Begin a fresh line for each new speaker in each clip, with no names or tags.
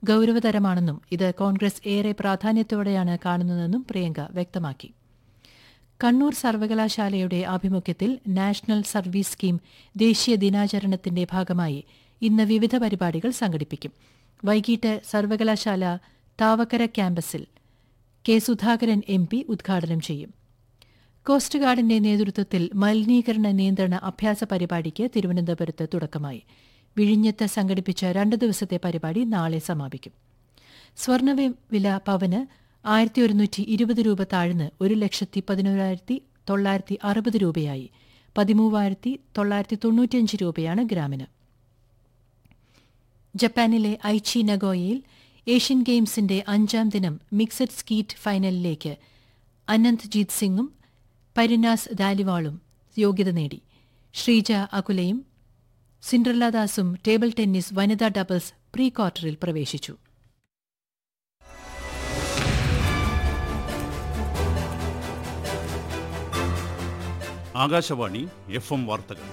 ഗൌരവതരമാണെന്നും ഇത് കോൺഗ്രസ് ഏറെ പ്രാധാന്യത്തോടെയാണ് കാണുന്നതെന്നും പ്രിയങ്ക വ്യക്തമാക്കി കണ്ണൂർ സർവകലാശാലയുടെ ആഭിമുഖ്യത്തിൽ നാഷണൽ സർവീസ് സ്കീം ദേശീയ ദിനാചരണത്തിന്റെ ഭാഗമായി ഇന്ന് വിവിധ പരിപാടികൾ സംഘടിപ്പിക്കും വൈകിട്ട് സർവകലാശാല താവക്കര ക്യാമ്പസിൽ കെ സുധാകരൻ എം പി ഉദ്ഘാടനം ചെയ്യും കോസ്റ്റ് ഗാർഡിന്റെ നേതൃത്വത്തിൽ മലിനീകരണ നിയന്ത്രണ അഭ്യാസ പരിപാടിക്ക് തിരുവനന്തപുരത്ത് തുടക്കമായി വിഴിഞ്ഞത്ത് സംഘടിപ്പിച്ച രണ്ട് ദിവസത്തെ പരിപാടി നാളെ സമാപിക്കും സ്വർണ്ണവില പവന് ആയിരത്തി ഒരുന്നൂറ്റി ഇരുപത് രൂപ താഴ്ന്ന് ഒരു ലക്ഷത്തി പതിനോരായിരത്തി തൊള്ളായിരത്തി അറുപത് രൂപയായി പതിമൂവായിരത്തി തൊള്ളായിരത്തി തൊണ്ണൂറ്റിയഞ്ച് രൂപയാണ് ഗ്രാമിന് ജപ്പാനിലെ ഐച്ചി നഗോയയിൽ ഏഷ്യൻ ഗെയിംസിന്റെ അഞ്ചാം ദിനം മിക്സഡ് സ്കീറ്റ് ഫൈനലിലേക്ക് അനന്ത് ജീത് സിംഗും പരിനാസ് ദാലിവാളും യോഗ്യത നേടി ശ്രീജ അകുലയും സിൻഡ്രല്ല ദാസും ടേബിൾ ടെന്നീസ് വനിതാ ഡബിൾസ് പ്രീ ക്വാർട്ടറിൽ പ്രവേശിച്ചു
ആകാശവാണി എഫ് എം വാർത്തകൾ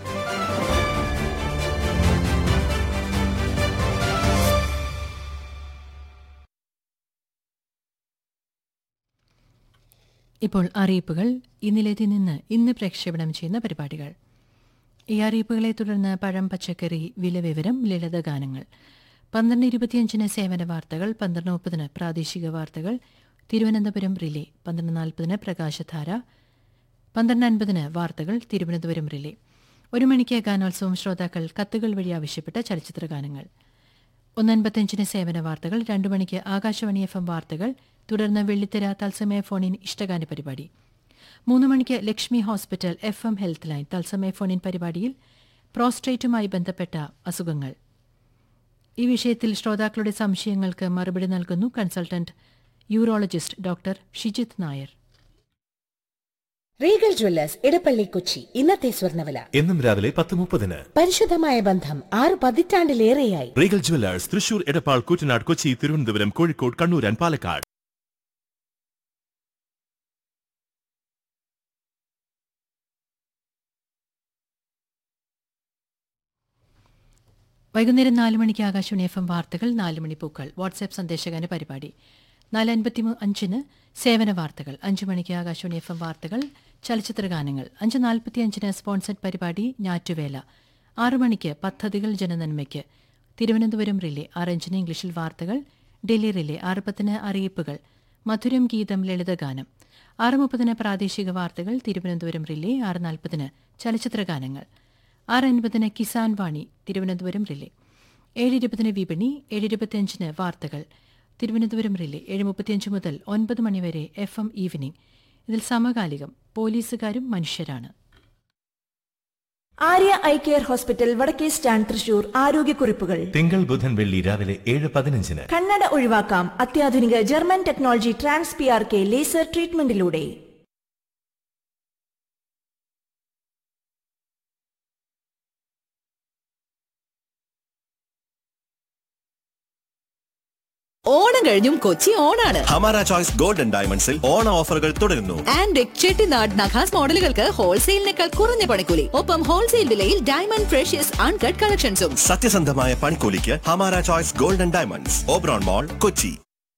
ഇപ്പോൾ അറിയിപ്പുകൾ ഇന്നലേതിൽ നിന്ന് ഇന്ന് പ്രക്ഷേപണം ചെയ്യുന്ന പരിപാടികൾ ഈ അറിയിപ്പുകളെ തുടർന്ന് പഴം പച്ചക്കറി വില വിവരം ലളിതഗാനങ്ങൾ പന്ത്രണ്ട് ഇരുപത്തിയഞ്ചിന് സേവന വാർത്തകൾ പന്ത്രണ്ട് മുപ്പതിന് പ്രാദേശിക വാർത്തകൾ തിരുവനന്തപുരം റിലേ പന്ത്രണ്ട് നാൽപ്പതിന് പ്രകാശധാര പന്ത്രണ്ട് അൻപതിന് വാർത്തകൾ തിരുവനന്തപുരം റിലേ ഒരു മണിക്ക് ഗാനോത്സവം ശ്രോതാക്കൾ കത്തുകൾ വഴി ആവശ്യപ്പെട്ട ചലച്ചിത്ര ഗാനങ്ങൾ ഒന്നൻപത്തിയഞ്ചിന് സേവന വാർത്തകൾ രണ്ടു മണിക്ക് ആകാശവാണി എഫ് എം വാർത്തകൾ തുടർന്ന് വെള്ളിത്തിര തത്സമയ ഫോണിൻ ഇഷ്ടഗാന പരിപാടി മൂന്ന് മണിക്ക് Lakshmi hospital F M health line തത്സമയ ഫോണിൻ പരിപാടിയിൽ പ്രോസ്ട്രേറ്റുമായി ബന്ധപ്പെട്ട അസുഖങ്ങൾ ഈ വിഷയത്തിൽ ശ്രോതാക്കളുടെ സംശയങ്ങൾക്ക് മറുപടി നൽകുന്നു consultant urologist doctor Shijith Nair
Regal Jewellers Edappally Kochi ഇന്നത്തെ സ്വർണ്ണവില
എന്നും രാവിലെ പത്ത് മുപ്പതിന്
പരിശുദ്ധമായ ബന്ധം ആറ് പതിറ്റാണ്ടിലേറെയായി
Regal Jewellers Thrissur Edappal Koottanad Kochi Thiruvananthapuram Kozhikode Kannur and Palakkad
വൈകുന്നേരം നാല് മണിക്ക് ആകാശവാണി എഫ് എം വാർത്തകൾ നാല് മണി പൂക്കൾ വാട്സാപ്പ് സന്ദേശഗാന പരിപാടി നാല് അൻപത്തി അഞ്ചിന് സേവന വാർത്തകൾ അഞ്ചു മണിക്ക് ആകാശവാണി എഫ് എം വാർത്തകൾ ചലച്ചിത്ര ഗാനങ്ങൾ അഞ്ച് നാൽപ്പത്തിയഞ്ചിന് സ്പോൺസർഡ് പരിപാടി ഞാറ്റുവേല ആറു മണിക്ക് പദ്ധതികൾ ജനനന്മയ്ക്ക് തിരുവനന്തപുരം റിലേ ആറഞ്ചിന് ഇംഗ്ലീഷിൽ വാർത്തകൾ ഡൽഹി റിലേ ആറ് പത്തിന് അറിയിപ്പുകൾ മധുരം ഗീതം ലളിതഗാനം ആറ് മുപ്പതിന് പ്രാദേശിക വാർത്തകൾ തിരുവനന്തപുരം റിലേ ആറ് നാൽപ്പതിന് ചലച്ചിത്ര ഗാനങ്ങൾ ആറ് അൻപതിന് കിസാൻ വാണി തിരുവനന്തപുരം റിലേ ഏഴ് ഇരുപതിന് വിപണി ഏഴ് ഇരുപത്തിയഞ്ചിന് വാർത്തകൾ തിരുവനന്തപുരം റിലേ ഏഴ് മുപ്പത്തിയഞ്ച് മുതൽ ഒൻപത് മണിവരെ എഫ് എം ഈവനിംഗ് ഇതിൽ സമകാലികം പോലീസുകാരും മനുഷ്യരാണ്
Arya eye care hospital Vadakke stand Thrissur ആരോഗ്യക്കുറിപ്പുകൾ
തിങ്കൾ ബുധൻ വെള്ളി രാവിലെ ഏഴ് പതിനഞ്ചിന്
കണ്ണട ഒഴിവാക്കാം അത്യാധുനിക German technology trans P R K laser ട്രീറ്റ്മെന്റിലൂടെ
ഓണം കഴിഞ്ഞും കൊച്ചി ഓണാണ്
ഹമാര ചോയ്സ് ഗോൾഡൻ ഡയമണ്ട്സിൽ ഓണ ഓഫറുകൾ തുടരുന്നു
ആൻഡ് ചെട്ടിനാട് നഖാസ് മോഡലുകൾക്ക് ഹോൾസെയിലിനേക്കാൾ കുറഞ്ഞ പണിക്കൂലി ഒപ്പം ഹോൾസെയിൽ വിലയിൽ ഡയമണ്ട് ഫ്രഷ്യസ് അൺകട്ട് കളക്ഷൻസും
സത്യസന്ധമായ പണിക്കൂലിക്ക് Hamara choice golden diamonds Oberon mall Kochi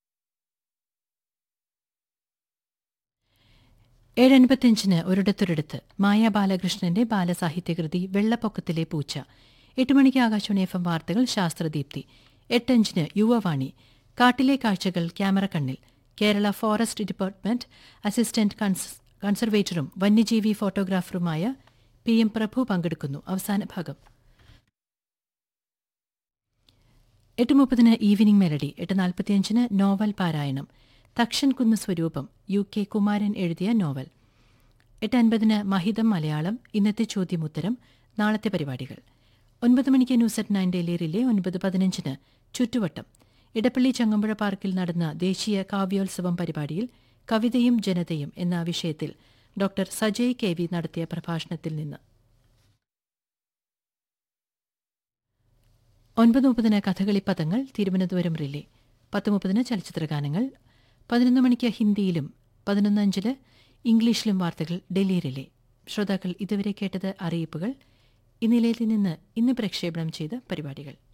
ഏഴൻപത്തിയഞ്ചിന് ഒരിടത്തൊരിടത്ത് മായ ബാലകൃഷ്ണന്റെ ബാലസാഹിത്യകൃതി വെള്ളപ്പൊക്കത്തിലെ പൂച്ച എട്ട് മണിക്ക് ആകാശവാണി എഫ് എം വാർത്തകൾ ശാസ്ത്രദീപ്തി എട്ടഞ്ചിന് യുവവാണി കാട്ടിലെ കാഴ്ചകൾ ക്യാമറ കണ്ണിൽ കേരള ഫോറസ്റ്റ് ഡിപ്പാർട്ട്മെന്റ് അസിസ്റ്റന്റ് കൺസ്- കൺസർവേറ്ററും വന്യജീവി ഫോട്ടോഗ്രാഫറുമായ പി എം പ്രഭു പങ്കെടുക്കുന്നു അവസാന ഭാഗം എട്ട് മുപ്പതിന് ഈവനിംഗ് മെലഡി എട്ട് നാൽപ്പത്തിയഞ്ചിന് നോവൽ പാരായണം തക്ഷൻ കുന്ന് സ്വരൂപം യു കെ കുമാരൻ എഴുതിയ നോവൽ എട്ട് അൻപതിന് മഹിതം മലയാളം ഇന്നത്തെ ചോദ്യമുത്തരം നാളത്തെ പരിപാടികൾ ഒൻപത് മണിക്ക് news at nine daily relay ഒൻപത് പതിനഞ്ചിന് ചുറ്റുവട്ടം ഇടപ്പള്ളി ചങ്ങമ്പുഴ പാർക്കിൽ നടന്ന ദേശീയ കാവ്യോത്സവം പരിപാടിയിൽ കവിതയും ജനതയും എന്ന വിഷയത്തിൽ ഡോക്ടർ സജയ് കെ വി നടത്തിയ പ്രഭാഷണത്തിൽ നിന്ന് ഒൻപത് മുപ്പതിന് കഥകളി പദങ്ങൾ തിരുവനന്തപുരം റിലേ പത്ത് മുപ്പതിന് ചലച്ചിത്രഗാനങ്ങൾ പതിനൊന്ന് മണിക്ക് ഹിന്ദിയിലും പതിനൊന്ന് അഞ്ചില് ഇംഗ്ലീഷിലും വാർത്തകൾ ഡൽഹി റിലേ ശ്രോതാക്കൾ ഇതുവരെ കേട്ടത് അറിയിപ്പുകൾ ഈ നിലയത്തിൽ നിന്ന് ഇന്ന് പ്രക്ഷേപണം ചെയ്ത പരിപാടികൾ